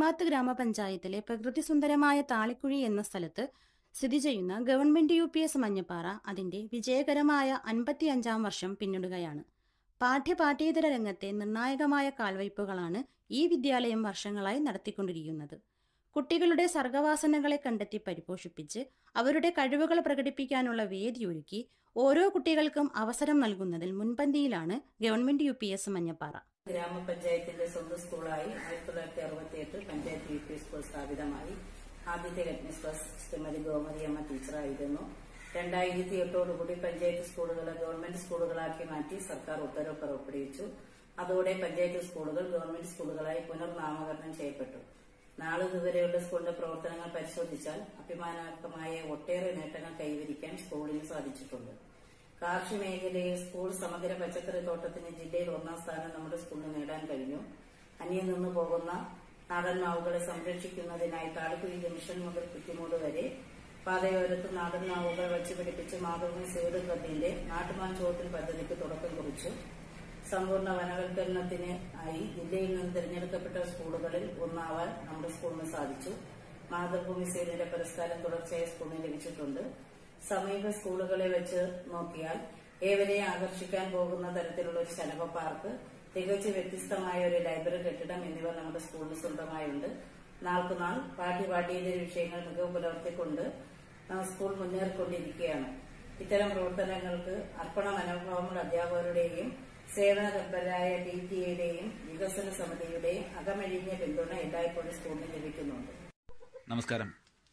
പുളിമാത്ത് ഗ്രാമപഞ്ചായത്തിലെ പ്രകൃതി സുന്ദരമായ താളിക്കുഴി എന്ന സ്ഥലത്ത് സ്ഥിതി ചെയ്യുന്ന government U P S Manjappara അതിന്റെ വിജയകരമായ അൻപത്തിയഞ്ചാം വർഷം പിന്നിടുകയാണ് പാഠ്യപാഠ്യേതര രംഗത്തെ നിർണായകമായ കാൽവയ്പുകളാണ് ഈ വിദ്യാലയം വർഷങ്ങളായി നടത്തിക്കൊണ്ടിരിക്കുന്നത് കുട്ടികളുടെ സർഗവാസനകളെ കണ്ടെത്തി പരിപോഷിപ്പിച്ച് അവരുടെ കഴിവുകൾ പ്രകടിപ്പിക്കാനുള്ള വേദിയൊരുക്കി ഓരോ കുട്ടികൾക്കും അവസരം നൽകുന്നതിൽ മുൻപന്തിയിലാണ് government U P S Manjappara ഗ്രാമപഞ്ചായത്തിന്റെ സ്വന്തം സ്കൂളായി ആയിരത്തി തൊള്ളായിരത്തി അറുപത്തി എട്ട് പഞ്ചായത്ത് യു പി സ്കൂൾ സ്ഥാപിതമായി ആദ്യത്തെ ഹെഡ്മിസ്ട്രസ് ശ്രീമതി ഗോമതിയമ്മ ടീച്ചറായിരുന്നു രണ്ടായിരത്തി എട്ടോടുകൂടി പഞ്ചായത്ത് സ്കൂളുകളെ ഗവൺമെന്റ് സ്കൂളുകളാക്കി മാറ്റി സർക്കാർ ഉത്തരവ് പുറപ്പെടുവിച്ചു അതോടെ പഞ്ചായത്ത് സ്കൂളുകൾ ഗവൺമെന്റ് സ്കൂളുകളായി പുനർനാമകരണം ചെയ്യപ്പെട്ടു നാളിതുവരെയുള്ള സ്കൂളിന്റെ പ്രവർത്തനങ്ങൾ പരിശോധിച്ചാൽ അഭിമാനാർഹമായ ഒട്ടേറെ നേട്ടങ്ങൾ കൈവരിക്കാൻ സ്കൂളിന് സാധിച്ചിട്ടുണ്ട് കാർഷിക മേഖലയിൽ സ്കൂൾ സമഗ്ര പച്ചക്കറി തോട്ടത്തിന് ജില്ലയിൽ ഒന്നാം സ്ഥാനം നമ്മുടെ സ്കൂളിന് നേടാൻ കഴിഞ്ഞു അന്യം നിന്ന് പോകുന്ന നാടൻ മാവുകളെ സംരക്ഷിക്കുന്നതിനായി താളിക്കുഴി ജംഗ്ഷൻ മുതൽ കുറ്റിമൂട് വരെ പാതയോരത്ത് നാടൻ മാവുകൾ വച്ചുപിടിപ്പിച്ച് മാതൃഭൂമി സീഡ് ക്ലബിന്റെ നാട്ടുമാൻ ചോട്ടിൽ പദ്ധതിക്ക് തുടക്കം കുറിച്ചു സമ്പൂർണ്ണ വനവൽക്കരണത്തിന് ആയി ജില്ലയിൽ നിന്ന് തിരഞ്ഞെടുക്കപ്പെട്ട സ്കൂളുകളിൽ ഒന്നാവാൻ നമ്മുടെ സ്കൂളിന് സാധിച്ചു മാതൃഭൂമി സീഡിന്റെ പുരസ്കാരം തുടർച്ചയായി സ്കൂളിന് ലഭിച്ചിട്ടുണ്ട് സമീപ സ്കൂളുകളെ വെച്ച് നോക്കിയാൽ ഏവരെയും ആകർഷിക്കാൻ പോകുന്ന തരത്തിലുള്ള ഒരു ശലഭ പാർക്ക് തികച്ചും വ്യത്യസ്തമായ ഒരു ലൈബ്രറി കെട്ടിടം എന്നിവ നമ്മുടെ സ്കൂളിൽ സ്വന്തമായുണ്ട് നാൾക്കുനാൾ പാഠ്യപാഠ്യേതര വിഷയങ്ങൾ മികവ് പുലർത്തിക്കൊണ്ട് ആ, സ്കൂൾ മുന്നേറിക്കൊണ്ടിരിക്കുകയാണ് ഇത്തരം പ്രവർത്തനങ്ങൾക്ക് അർപ്പണ മനോഭാവമുള്ള അധ്യാപകരുടെയും സേവന തൽപരരായ പി ടി എയുടെയും വികസന സമിതിയുടെയും അകമഴിഞ്ഞ പിന്തുണ എല്ലായ്പ്പോഴും സ്കൂളിന് ലഭിക്കുന്നുണ്ട് നമസ്കാരം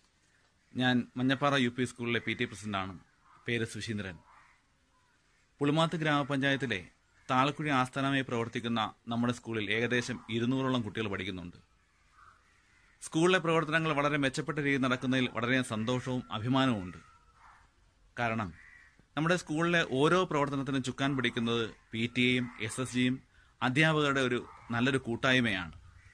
ഞാൻ മഞ്ഞപ്പാറ യു പി സ്കൂളിലെ പി ടി പ്രസിഡന്റാണ് പേര് സുശീന്ദ്രൻ പുളിമാത്ത് ഗ്രാമപഞ്ചായത്തിലെ താളക്കുഴി ആസ്ഥാനമായി പ്രവർത്തിക്കുന്ന നമ്മുടെ സ്കൂളിൽ ഏകദേശം ഇരുന്നൂറോളം കുട്ടികൾ പഠിക്കുന്നുണ്ട് സ്കൂളിലെ പ്രവർത്തനങ്ങൾ വളരെ മെച്ചപ്പെട്ട രീതിയിൽ നടക്കുന്നതിൽ വളരെ സന്തോഷവും അഭിമാനവും ഉണ്ട് കാരണം നമ്മുടെ സ്കൂളിലെ ഓരോ പ്രവർത്തനത്തിനും ചുക്കാൻ പിടിക്കുന്നത് പി ടി എയും എസ് എസ് ജിയും അധ്യാപകരുടെ ഒരു നല്ലൊരു കൂട്ടായ്മയാണ്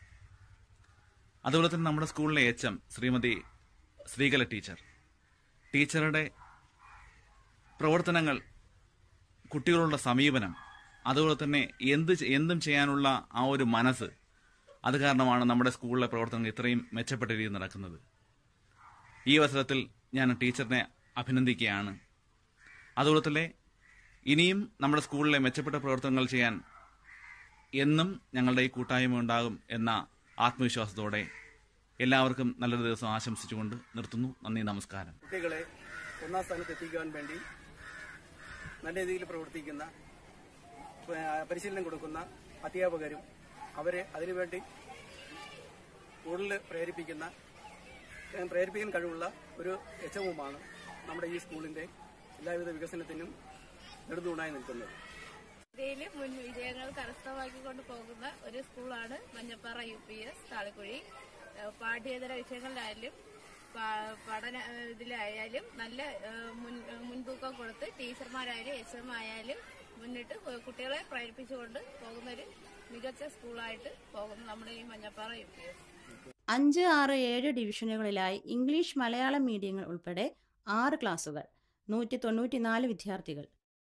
അതുപോലെ തന്നെ നമ്മുടെ സ്കൂളിലെ H M Shrimati Sreekala teacher ടീച്ചറുടെ പ്രവർത്തനങ്ങൾ കുട്ടികളുടെ സമീപനം അതുപോലെ തന്നെ എന്ത് ചെ- എന്തും ചെയ്യാനുള്ള ആ ഒരു മനസ്സ് അത് കാരണമാണ് നമ്മുടെ സ്കൂളിലെ പ്രവർത്തനങ്ങൾ ഇത്രയും മെച്ചപ്പെട്ട രീതിയിൽ നടക്കുന്നത് ഈ അവസരത്തിൽ ഞാൻ ടീച്ചറിനെ അഭിനന്ദിക്കുകയാണ് അതുപോലെ തന്നെ ഇനിയും നമ്മുടെ സ്കൂളിലെ മെച്ചപ്പെട്ട പ്രവർത്തനങ്ങൾ ചെയ്യാൻ എന്നും ഞങ്ങളുടെ ഈ കൂട്ടായ്മ ഉണ്ടാകും എന്ന ആത്മവിശ്വാസത്തോടെ എല്ലാവർക്കും നല്ലൊരു ദിവസം ആശംസിച്ചുകൊണ്ട് നിർത്തുന്നു നന്ദി നമസ്കാരം കുട്ടികളെ ഒന്നാം സ്ഥാനത്ത് എത്തിക്കുവാൻ വേണ്ടി നല്ല രീതിയിൽ പ്രവർത്തിക്കുന്ന പ- പരിശീലനം കൊടുക്കുന്ന അധ്യാപകരും അവരെ അതിനുവേണ്ടി കൂടുതൽ പ്രേരിപ്പിക്കുന്ന ഏഹ് പ്രേരിപ്പിക്കാൻ കഴിവുള്ള ഒരു യച്ചവുമാണ് നമ്മുടെ ഈ സ്കൂളിന്റെ എല്ലാവിധ വികസനത്തിനും നെടുന്തൂണായി നിൽക്കുന്നത് ഇന്ത്യയിൽ മുൻ വിജയങ്ങൾ കരസ്ഥമാക്കിക്കൊണ്ട് പോകുന്ന ഒരു സ്കൂളാണ് Manjappara U P S Thalikuzhi ഏഹ് പാഠ്യേതര വിഷയങ്ങളിലായാലും പ- പഠന ഏഹ് ഇതിലായാലും നല്ല ഏഹ് മുൻ- ഏഹ് മുൻതൂക്കം കൊടുത്ത് ടീച്ചർമാരായാലും എച്ച് എം ആയാലും മുന്നിട്ട് കുട്ടികളെ പ്രേരിപ്പിച്ചുകൊണ്ട് പോകുന്ന ഒരു മികച്ച സ്കൂളായിട്ട് പോകുന്നു നമ്മുടെ ഈ മഞ്ഞപ്പാറ യു പി എസ് അഞ്ച് ആറ് ഏഴ് ഡിവിഷനുകളിലായി ഇംഗ്ലീഷ് മലയാളം മീഡിയങ്ങൾ ഉൾപ്പെടെ ആറ് ക്ലാസുകൾ നൂറ്റി തൊണ്ണൂറ്റിനാല് വിദ്യാർത്ഥികൾ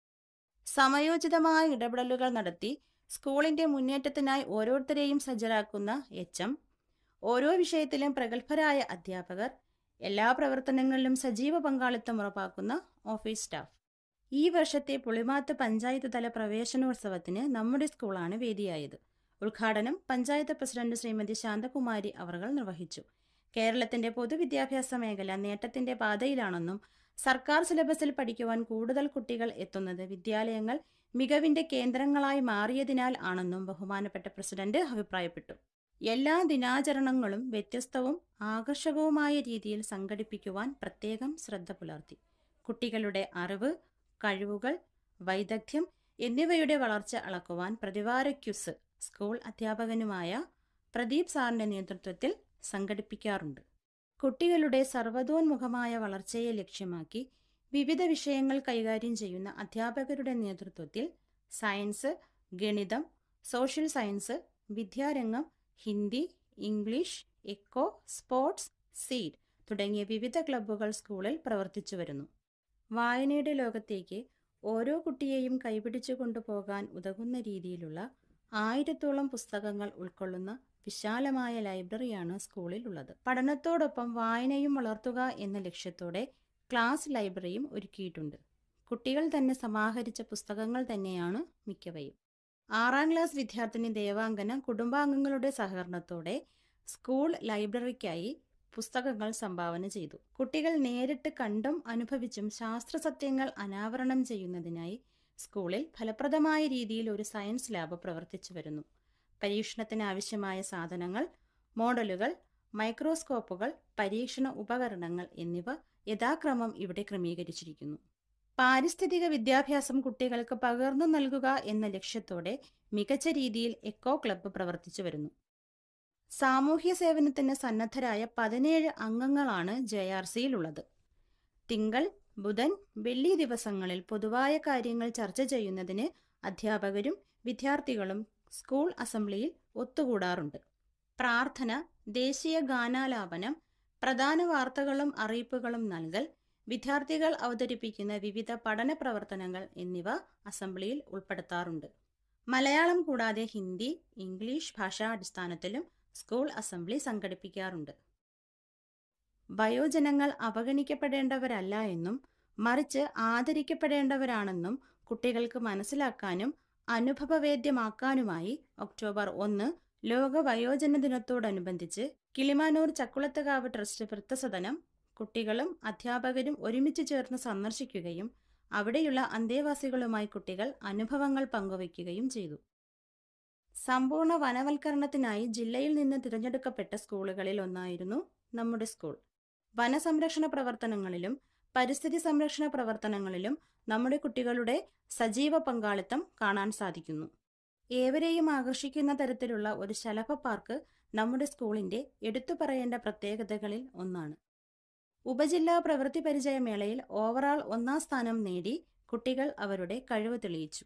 സമയോചിതമായ ഇടപെടലുകൾ നടത്തി സ്കൂളിന്റെ മുന്നേറ്റത്തിനായി ഓരോരുത്തരെയും സജ്ജരാക്കുന്ന എച്ച് എം ഓരോ വിഷയത്തിലും പ്രഗത്ഭരായ അധ്യാപകർ എല്ലാ പ്രവർത്തനങ്ങളിലും സജീവ പങ്കാളിത്തം ഉറപ്പാക്കുന്ന ഓഫീസ് സ്റ്റാഫ് ഈ വർഷത്തെ പുളിമാത്ത് പഞ്ചായത്ത് തല പ്രവേശനോത്സവത്തിന് നമ്മുടെ സ്കൂളാണ് വേദിയായത് ഉദ്ഘാടനം പഞ്ചായത്ത് പ്രസിഡന്റ് ശ്രീമതി ശാന്തകുമാരി അവർകൾ നിർവഹിച്ചു കേരളത്തിന്റെ പൊതുവിദ്യാഭ്യാസ മേഖല നേട്ടത്തിന്റെ പാതയിലാണെന്നും സർക്കാർ സിലബസിൽ പഠിക്കുവാൻ കൂടുതൽ കുട്ടികൾ എത്തുന്നത് വിദ്യാലയങ്ങൾ മികവിന്റെ കേന്ദ്രങ്ങളായി മാറിയതിനാൽ ആണെന്നും ബഹുമാനപ്പെട്ട പ്രസിഡന്റ് അഭിപ്രായപ്പെട്ടു എല്ലാ ദിനാചരണങ്ങളും വ്യത്യസ്തവും ആകർഷകവുമായ രീതിയിൽ സംഘടിപ്പിക്കുവാൻ പ്രത്യേകം ശ്രദ്ധ പുലർത്തി കുട്ടികളുടെ അറിവ് കഴിവുകൾ വൈദഗ്ധ്യം എന്നിവയുടെ വളർച്ച അളക്കുവാൻ പ്രതിവാര ക്യുസ് സ്കൂൾ അധ്യാപകനുമായ പ്രദീപ് സാറിന്റെ നേതൃത്വത്തിൽ സംഘടിപ്പിക്കാറുണ്ട് കുട്ടികളുടെ സർവതോന്മുഖമായ വളർച്ചയെ ലക്ഷ്യമാക്കി വിവിധ വിഷയങ്ങൾ കൈകാര്യം ചെയ്യുന്ന അധ്യാപകരുടെ നേതൃത്വത്തിൽ സയൻസ് ഗണിതം social science Vidyarangam Hindi English eco sports seed തുടങ്ങിയ വിവിധ ക്ലബ്ബുകൾ സ്കൂളിൽ പ്രവർത്തിച്ചു വരുന്നു വായനയുടെ ലോകത്തേക്ക് ഓരോ കുട്ടിയെയും കൈപിടിച്ചു കൊണ്ടുപോകാൻ ഉതകുന്ന രീതിയിലുള്ള ആയിരത്തോളം പുസ്തകങ്ങൾ ഉൾക്കൊള്ളുന്ന വിശാലമായ ലൈബ്രറിയാണ് സ്കൂളിൽ ഉള്ളത് പഠനത്തോടൊപ്പം വായനയും വളർത്തുക എന്ന ലക്ഷ്യത്തോടെ ക്ലാസ് ലൈബ്രറിയും ഒരുക്കിയിട്ടുണ്ട് കുട്ടികൾ തന്നെ സമാഹരിച്ച പുസ്തകങ്ങൾ തന്നെയാണ് മിക്കവയും ആറാം ക്ലാസ് വിദ്യാർത്ഥിനി ദേവാംഗന കുടുംബാംഗങ്ങളുടെ സഹകരണത്തോടെ സ്കൂൾ ലൈബ്രറിക്കായി പുസ്തകങ്ങൾ സംഭാവന ചെയ്തു കുട്ടികൾ നേരിട്ട് കണ്ടും അനുഭവിച്ചും ശാസ്ത്ര സത്യങ്ങൾ അനാവരണം ചെയ്യുന്നതിനായി സ്കൂളിൽ ഫലപ്രദമായ രീതിയിൽ ഒരു സയൻസ് ലാബ് പ്രവർത്തിച്ചു വരുന്നു പരീക്ഷണത്തിന് ആവശ്യമായ സാധനങ്ങൾ മോഡലുകൾ മൈക്രോസ്കോപ്പുകൾ പരീക്ഷണ ഉപകരണങ്ങൾ എന്നിവ യഥാക്രമം ഇവിടെ ക്രമീകരിച്ചിരിക്കുന്നു പാരിസ്ഥിതിക വിദ്യാഭ്യാസം കുട്ടികൾക്ക് പകർന്നു നൽകുക എന്ന ലക്ഷ്യത്തോടെ മികച്ച രീതിയിൽ എക്കോ ക്ലബ്ബ് പ്രവർത്തിച്ചു വരുന്നു സാമൂഹ്യ സേവനത്തിന് സന്നദ്ധരായ പതിനേഴ് അംഗങ്ങളാണ് ജെ ആർ സിയിലുള്ളത് തിങ്കൾ ബുധൻ വെള്ളി ദിവസങ്ങളിൽ പൊതുവായ കാര്യങ്ങൾ ചർച്ച ചെയ്യുന്നതിന് അധ്യാപകരും വിദ്യാർത്ഥികളും സ്കൂൾ അസംബ്ലിയിൽ ഒത്തുകൂടാറുണ്ട് പ്രാർത്ഥന ദേശീയ ഗാനാലാപനം പ്രധാന വാർത്തകളും അറിയിപ്പുകളും നൽകൽ വിദ്യാർത്ഥികൾ അവതരിപ്പിക്കുന്ന വിവിധ പഠന പ്രവർത്തനങ്ങൾ എന്നിവ അസംബ്ലിയിൽ ഉൾപ്പെടുത്താറുണ്ട് മലയാളം കൂടാതെ ഹിന്ദി ഇംഗ്ലീഷ് ഭാഷാടിസ്ഥാനത്തിലും സ്കൂൾ അസംബ്ലി സംഘടിപ്പിക്കാറുണ്ട് വയോജനങ്ങൾ അവഗണിക്കപ്പെടേണ്ടവരല്ല എന്നും മറിച്ച് ആദരിക്കപ്പെടേണ്ടവരാണെന്നും കുട്ടികൾക്ക് മനസ്സിലാക്കാനും അനുഭവവേദ്യമാക്കാനുമായി ഒക്ടോബർ ഒന്ന് ലോക വയോജന ദിനത്തോടനുബന്ധിച്ച് കിളിമാനൂർ ചക്കുളത്തുകാവ് ട്രസ്റ്റ് വൃത്തസദനം കുട്ടികളും അധ്യാപകരും ഒരുമിച്ച് ചേർന്ന് സന്ദർശിക്കുകയും അവിടെയുള്ള അന്തേവാസികളുമായി കുട്ടികൾ അനുഭവങ്ങൾ പങ്കുവയ്ക്കുകയും ചെയ്തു സമ്പൂർണ്ണ വനവൽക്കരണത്തിനായി ജില്ലയിൽ നിന്ന് തിരഞ്ഞെടുക്കപ്പെട്ട സ്കൂളുകളിൽ ഒന്നായിരുന്നു നമ്മുടെ സ്കൂൾ വനസംരക്ഷണ പ്രവർത്തനങ്ങളിലും പരിസ്ഥിതി സംരക്ഷണ പ്രവർത്തനങ്ങളിലും നമ്മുടെ കുട്ടികളുടെ സജീവ പങ്കാളിത്തം കാണാൻ സാധിക്കുന്നു ഏവരെയും ആകർഷിക്കുന്ന തരത്തിലുള്ള ഒരു ശലഭ പാർക്ക് നമ്മുടെ സ്കൂളിന്റെ എടുത്തു പറയേണ്ട പ്രത്യേകതകളിൽ ഒന്നാണ് ഉപജില്ലാ പ്രവൃത്തി പരിചയ മേളയിൽ ഓവറാൾ ഒന്നാം സ്ഥാനം നേടി കുട്ടികൾ അവരുടെ കഴിവ് തെളിയിച്ചു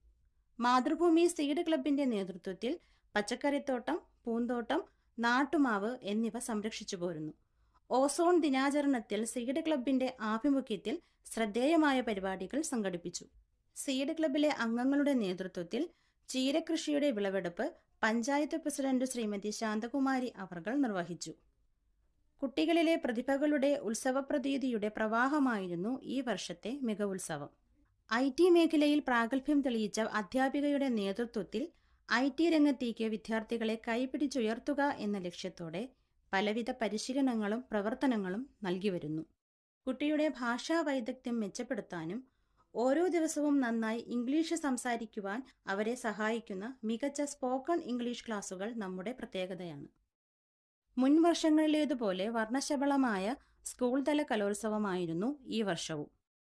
മാതൃഭൂമി സീഡ് ക്ലബിന്റെ നേതൃത്വത്തിൽ പച്ചക്കറിത്തോട്ടം പൂന്തോട്ടം നാട്ടുമാവ് എന്നിവ സംരക്ഷിച്ചു പോരുന്നു ഓസോൺ ദിനാചരണത്തിൽ സീഡ് ക്ലബിന്റെ ആഭിമുഖ്യത്തിൽ ശ്രദ്ധേയമായ പരിപാടികൾ സംഘടിപ്പിച്ചു സീഡ് ക്ലബിലെ അംഗങ്ങളുടെ നേതൃത്വത്തിൽ ചീരകൃഷിയുടെ വിളവെടുപ്പ് പഞ്ചായത്ത് പ്രസിഡന്റ് ശ്രീമതി ശാന്തകുമാരി അവർകൾ നിർവഹിച്ചു കുട്ടികളിലെ പ്രതിഭകളുടെ ഉത്സവപ്രതീതിയുടെ പ്രവാഹമായിരുന്നു ഈ വർഷത്തെ മികവുത്സവം ഐ ടി മേഖലയിൽ പ്രാഗൽഭ്യം തെളിയിച്ച അധ്യാപികയുടെ നേതൃത്വത്തിൽ ഐ ടി രംഗത്തേക്ക് വിദ്യാർത്ഥികളെ കൈപിടിച്ചുയർത്തുക എന്ന ലക്ഷ്യത്തോടെ പലവിധ പരിശീലനങ്ങളും പ്രവർത്തനങ്ങളും നൽകി വരുന്നു കുട്ടിയുടെ ഭാഷാ വൈദഗ്ധ്യം മെച്ചപ്പെടുത്താനും ഓരോ ദിവസവും നന്നായി ഇംഗ്ലീഷ് സംസാരിക്കുവാൻ അവരെ സഹായിക്കുന്ന മികച്ച സ്പോക്കൺ ഇംഗ്ലീഷ് ക്ലാസുകൾ നമ്മുടെ പ്രത്യേകതയാണ് മുൻ വർഷങ്ങളിലേതുപോലെ വർണ്ണശബളമായ സ്കൂൾ തല കലോത്സവമായിരുന്നു ഈ വർഷവും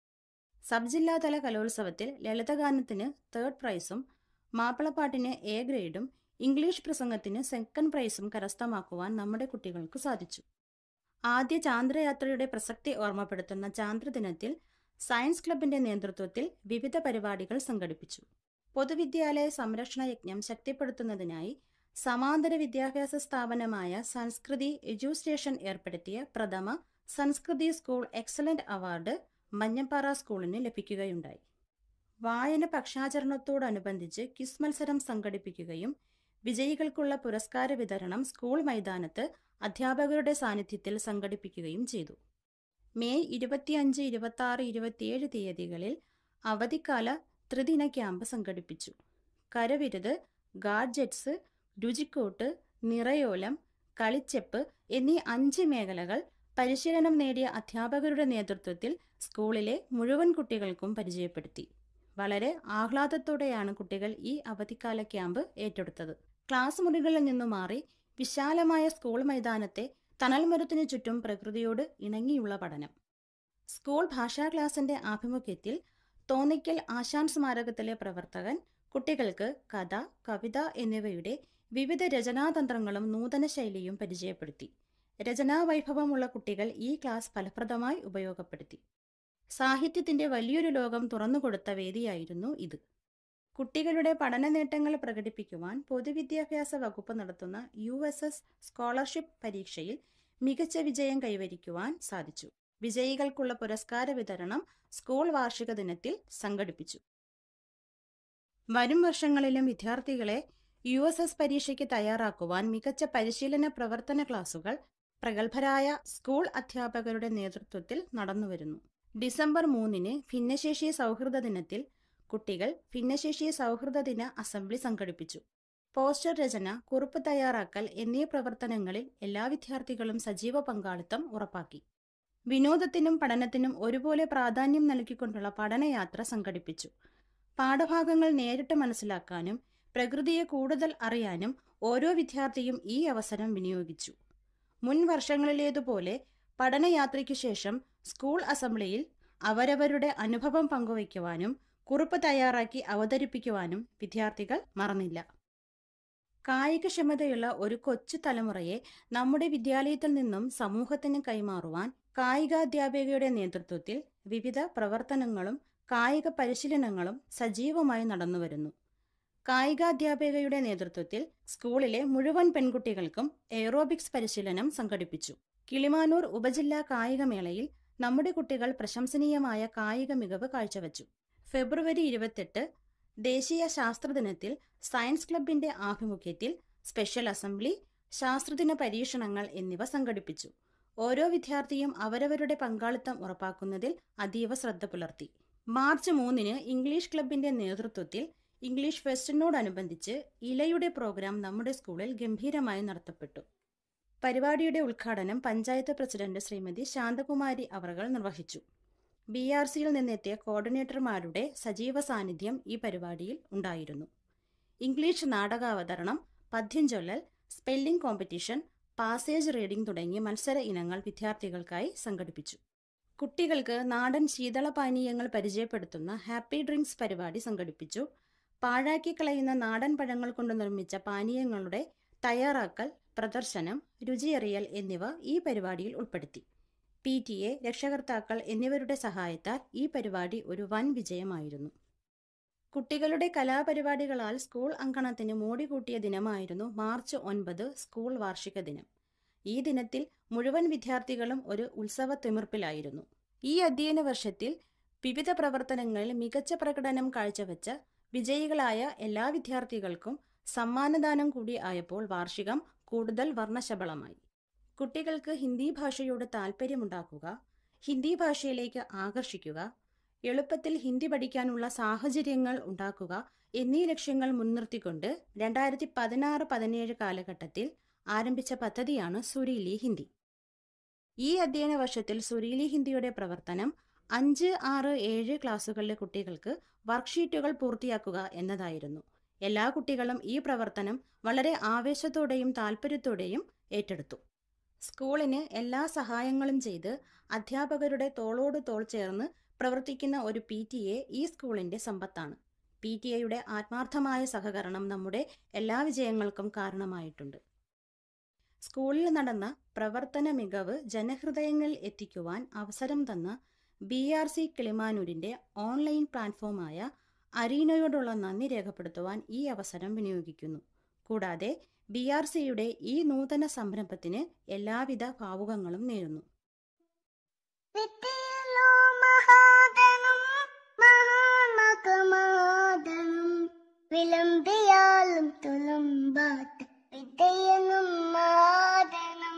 സബ് ജില്ലാതല കലോത്സവത്തിൽ ലളിതഗാനത്തിന് തേർഡ് പ്രൈസും മാപ്പിളപ്പാട്ടിന് എ ഗ്രേഡും ഇംഗ്ലീഷ് പ്രസംഗത്തിന് സെക്കൻഡ് പ്രൈസും കരസ്ഥമാക്കുവാൻ നമ്മുടെ കുട്ടികൾക്ക് സാധിച്ചു ആദ്യ ചാന്ദ്രയാത്രയുടെ പ്രസക്തി ഓർമ്മപ്പെടുത്തുന്ന ചാന്ദ്രദിനത്തിൽ സയൻസ് ക്ലബിന്റെ നേതൃത്വത്തിൽ വിവിധ പരിപാടികൾ സംഘടിപ്പിച്ചു പൊതുവിദ്യാലയ സംരക്ഷണ യജ്ഞം ശക്തിപ്പെടുത്തുന്നതിനായി സമാന്തര വിദ്യാഭ്യാസ സ്ഥാപനമായ സംസ്കൃതി എഡ്യൂസ്റ്റേഷൻ ഏർപ്പെടുത്തിയ പ്രഥമ Samskriti school excellent award Manjappara സ്കൂളിന് ലഭിക്കുകയുണ്ടായി വായന പക്ഷാചരണത്തോടനുബന്ധിച്ച് ക്വിസ് മത്സരം സംഘടിപ്പിക്കുകയും വിജയികൾക്കുള്ള പുരസ്കാര വിതരണം സ്കൂൾ മൈതാനത്ത് അധ്യാപകരുടെ സാന്നിധ്യത്തിൽ സംഘടിപ്പിക്കുകയും ചെയ്തു മെയ് ഇരുപത്തിയഞ്ച് ഇരുപത്തി ആറ് ഇരുപത്തിയേഴ് തീയതികളിൽ അവധിക്കാല ത്രിദിന ക്യാമ്പ് സംഘടിപ്പിച്ചു കരവിരുത് ഗാഡ്ജറ്റ്സ് രുചിക്കൂട്ട് നിറയോലം കളിച്ചെപ്പ് എന്നീ അഞ്ച് മേഖലകൾ പരിശീലനം നേടിയ അധ്യാപകരുടെ നേതൃത്വത്തിൽ സ്കൂളിലെ മുഴുവൻ കുട്ടികൾക്കും പരിചയപ്പെടുത്തി വളരെ ആഹ്ലാദത്തോടെയാണ് കുട്ടികൾ ഈ അവധിക്കാല ക്യാമ്പ് ഏറ്റെടുത്തത് ക്ലാസ് മുറികളിൽ നിന്നു മാറി വിശാലമായ സ്കൂൾ മൈതാനത്തെ തണൽമരത്തിനു ചുറ്റും പ്രകൃതിയോട് ഇണങ്ങിയുള്ള പഠനം സ്കൂൾ ഭാഷാ ക്ലാസിന്റെ ആഭിമുഖ്യത്തിൽ തോന്നിക്കൽ ആശാൻ സ്മാരകത്തിലെ പ്രവർത്തകൻ കുട്ടികൾക്ക് കഥ കവിത എന്നിവയുടെ വിവിധ രചനാതന്ത്രങ്ങളും നൂതന ശൈലിയും പരിചയപ്പെടുത്തി രചനാവൈഭവമുള്ള കുട്ടികൾ ഈ ക്ലാസ് ഫലപ്രദമായി ഉപയോഗപ്പെടുത്തി സാഹിത്യത്തിന്റെ വലിയൊരു ലോകം തുറന്നുകൊടുത്ത വേദിയായിരുന്നു ഇത് കുട്ടികളുടെ പഠന നേട്ടങ്ങൾ പ്രകടിപ്പിക്കുവാൻ പൊതുവിദ്യാഭ്യാസ വകുപ്പ് നടത്തുന്ന യു എസ് എസ് സ്കോളർഷിപ്പ് പരീക്ഷയിൽ മികച്ച വിജയം കൈവരിക്കുവാൻ സാധിച്ചു വിജയികൾക്കുള്ള പുരസ്കാര വിതരണം സ്കൂൾ വാർഷിക ദിനത്തിൽ സംഘടിപ്പിച്ചു വരും വർഷങ്ങളിലും വിദ്യാർത്ഥികളെ യു എസ് എസ് പരീക്ഷയ്ക്ക് തയ്യാറാക്കുവാൻ മികച്ച പരിശീലന പ്രവർത്തന ക്ലാസുകൾ പ്രഗത്ഭരായ സ്കൂൾ അധ്യാപകരുടെ നേതൃത്വത്തിൽ നടന്നുവരുന്നു ഡിസംബർ മൂന്നിന് ഭിന്നശേഷി സൗഹൃദ ദിനത്തിൽ കുട്ടികൾ ഭിന്നശേഷി സൗഹൃദ ദിന അസംബ്ലി സംഘടിപ്പിച്ചു പോസ്റ്റർ രചന കുറിപ്പ് തയ്യാറാക്കൽ എന്നീ പ്രവർത്തനങ്ങളിൽ എല്ലാ വിദ്യാർത്ഥികളും സജീവ പങ്കാളിത്തം ഉറപ്പാക്കി വിനോദത്തിനും പഠനത്തിനും ഒരുപോലെ പ്രാധാന്യം നൽകിക്കൊണ്ടുള്ള പഠനയാത്ര സംഘടിപ്പിച്ചു പാഠഭാഗങ്ങൾ നേരിട്ട് മനസ്സിലാക്കാനും പ്രകൃതിയെ കൂടുതൽ അറിയാനും ഓരോ വിദ്യാർത്ഥിയും ഈ അവസരം വിനിയോഗിച്ചു മുൻ വർഷങ്ങളിലേതുപോലെ പഠനയാത്രയ്ക്കു ശേഷം സ്കൂൾ അസംബ്ലിയിൽ അവരവരുടെ അനുഭവം പങ്കുവയ്ക്കുവാനും കുറിപ്പ് തയ്യാറാക്കി അവതരിപ്പിക്കുവാനും വിദ്യാർത്ഥികൾ മറന്നില്ല കായികക്ഷമതയുള്ള ഒരു കൊച്ചു തലമുറയെ നമ്മുടെ വിദ്യാലയത്തിൽ നിന്നും സമൂഹത്തിന് കൈമാറുവാൻ കായികാധ്യാപികയുടെ നേതൃത്വത്തിൽ വിവിധ പ്രവർത്തനങ്ങളും കായിക പരിശീലനങ്ങളും സജീവമായി നടന്നുവരുന്നു കായികാധ്യാപികയുടെ നേതൃത്വത്തിൽ സ്കൂളിലെ മുഴുവൻ പെൺകുട്ടികൾക്കും എയറോബിക്സ് പരിശീലനം സംഘടിപ്പിച്ചു കിളിമാനൂർ ഉപജില്ലാ കായികമേളയിൽ നമ്മുടെ കുട്ടികൾ പ്രശംസനീയമായ കായിക മികവ് കാഴ്ചവെച്ചു ഫെബ്രുവരി ഇരുപത്തെട്ട് ദേശീയ ശാസ്ത്രദിനത്തിൽ സയൻസ് ക്ലബിന്റെ ആഭിമുഖ്യത്തിൽ സ്പെഷ്യൽ അസംബ്ലി ശാസ്ത്രദിന പരീക്ഷണങ്ങൾ എന്നിവ സംഘടിപ്പിച്ചു ഓരോ വിദ്യാർത്ഥിയും അവരവരുടെ പങ്കാളിത്തം ഉറപ്പാക്കുന്നതിൽ അതീവ ശ്രദ്ധ പുലർത്തി മാർച്ച് മൂന്നിന് ഇംഗ്ലീഷ് ക്ലബിന്റെ നേതൃത്വത്തിൽ ഇംഗ്ലീഷ് ഫെസ്റ്റിനോടനുബന്ധിച്ച് ഇലയുടെ പ്രോഗ്രാം നമ്മുടെ സ്കൂളിൽ ഗംഭീരമായി നടത്തപ്പെട്ടു പരിപാടിയുടെ ഉദ്ഘാടനം പഞ്ചായത്ത് പ്രസിഡന്റ് ശ്രീമതി ശാന്തകുമാരി അവർകൾ നിർവഹിച്ചു ബി ആർ സിയിൽ നിന്നെത്തിയ കോർഡിനേറ്റർമാരുടെ സജീവ സാന്നിധ്യം ഈ പരിപാടിയിൽ ഉണ്ടായിരുന്നു ഇംഗ്ലീഷ് നാടകാവതരണം പദ്യം ചൊല്ലൽ സ്പെല്ലിംഗ് കോമ്പറ്റീഷൻ പാസേജ് റീഡിംഗ് തുടങ്ങിയ മത്സര ഇനങ്ങൾ വിദ്യാർത്ഥികൾക്കായി സംഘടിപ്പിച്ചു കുട്ടികൾക്ക് നാടൻ ശീതളപാനീയങ്ങൾ പരിചയപ്പെടുത്തുന്ന ഹാപ്പി ഡ്രിങ്ക്സ് പരിപാടി സംഘടിപ്പിച്ചു പാഴാക്കി കളയുന്ന നാടൻ പഴങ്ങൾ കൊണ്ട് നിർമ്മിച്ച പാനീയങ്ങളുടെ തയ്യാറാക്കൽ പ്രദർശനം രുചിയറിയൽ എന്നിവ ഈ പരിപാടിയിൽ ഉൾപ്പെടുത്തി പി ടി എ രക്ഷകർത്താക്കൾ എന്നിവരുടെ സഹായത്താൽ ഈ പരിപാടി ഒരു വൻ വിജയമായിരുന്നു കുട്ടികളുടെ കലാപരിപാടികളാൽ സ്കൂൾ അങ്കണത്തിന് മോടികൂട്ടിയ ദിനമായിരുന്നു മാർച്ച് ഒൻപത് സ്കൂൾ വാർഷിക ദിനം ഈ ദിനത്തിൽ മുഴുവൻ വിദ്യാർത്ഥികളും ഒരു ഉത്സവ തിമിർപ്പിലായിരുന്നു ഈ അധ്യയന വർഷത്തിൽ വിവിധ പ്രവർത്തനങ്ങളിൽ മികച്ച പ്രകടനം കാഴ്ചവെച്ച വിജയികളായ എല്ലാ വിദ്യാർത്ഥികൾക്കും സമ്മാനദാനം കൂടി ആയപ്പോൾ വാർഷികം കൂടുതൽ വർണ്ണശബളമായി കുട്ടികൾക്ക് ഹിന്ദി ഭാഷയോട് താല്പര്യമുണ്ടാക്കുക ഹിന്ദി ഭാഷയിലേക്ക് ആകർഷിക്കുക എളുപ്പത്തിൽ ഹിന്ദി പഠിക്കാനുള്ള സാഹചര്യങ്ങൾ ഉണ്ടാക്കുക എന്നീ ലക്ഷ്യങ്ങൾ മുൻനിർത്തിക്കൊണ്ട് രണ്ടായിരത്തി പതിനാറ് പതിനേഴ് കാലഘട്ടത്തിൽ ആരംഭിച്ച പദ്ധതിയാണ് സുരീലി ഹിന്ദി ഈ അധ്യയന വർഷത്തിൽ സുരീലി ഹിന്ദിയുടെ പ്രവർത്തനം അഞ്ച് ആറ് ഏഴ് ക്ലാസ്സുകളിലെ കുട്ടികൾക്ക് വർക്ക്ഷീറ്റുകൾ പൂർത്തിയാക്കുക എന്നതായിരുന്നു എല്ലാ കുട്ടികളും ഈ പ്രവർത്തനം വളരെ ആവേശത്തോടെയും താല്പര്യത്തോടെയും ഏറ്റെടുത്തു സ്കൂളിന് എല്ലാ സഹായങ്ങളും ചെയ്ത് അധ്യാപകരുടെ തോളോട് തോൾ ചേർന്ന് പ്രവർത്തിക്കുന്ന ഒരു പി ടി എ ഈ സ്കൂളിന്റെ സമ്പത്താണ് പി ടി എയുടെ ആത്മാർത്ഥമായ സഹകരണം നമ്മുടെ എല്ലാ വിജയങ്ങൾക്കും കാരണമായിട്ടുണ്ട് സ്കൂളിൽ നടന്ന പ്രവർത്തന മികവ് ജനഹൃദയങ്ങളിൽ എത്തിക്കുവാൻ അവസരം തന്ന ബി ആർ സി കിളിമാനൂരിന്റെ ഓൺലൈൻ പ്ലാറ്റ്ഫോമായ അരീനയോടുള്ള നന്ദി രേഖപ്പെടുത്തുവാൻ ഈ അവസരം വിനിയോഗിക്കുന്നു കൂടാതെ ബി ആർ സിയുടെ ഈ നൂതന സംരംഭത്തിന് എല്ലാവിധ ഭാവുകങ്ങളും നേരുന്നു വിദ്യയിലോ മഹാധനം മഹാമകമാധനം വിളമ്പിയാലും തുളുമ്പാത്ത വിദ്യയെന്നും മഹാധനം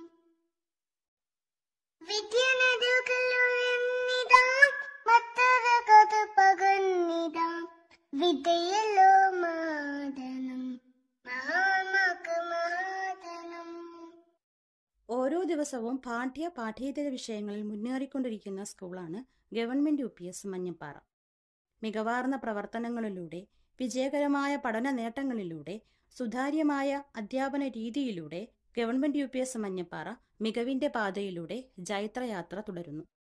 വിദ്യനദികളിതാ മറ്റൊരു കഥ പകർന്നിതാ വിദ്യയിലോ മാധനം മഹാമകമാധനം ഓരോ ദിവസവും പാഠ്യ പാഠ്യേതര വിഷയങ്ങളിൽ മുന്നേറിക്കൊണ്ടിരിക്കുന്ന സ്കൂളാണ് government U P S Manjappara മികവാർന്ന പ്രവർത്തനങ്ങളിലൂടെ വിജയകരമായ പഠന നേട്ടങ്ങളിലൂടെ സുതാര്യമായ അധ്യാപന രീതിയിലൂടെ government U P S Manjappara മികവിന്റെ പാതയിലൂടെ ജൈത്രയാത്ര തുടരുന്നു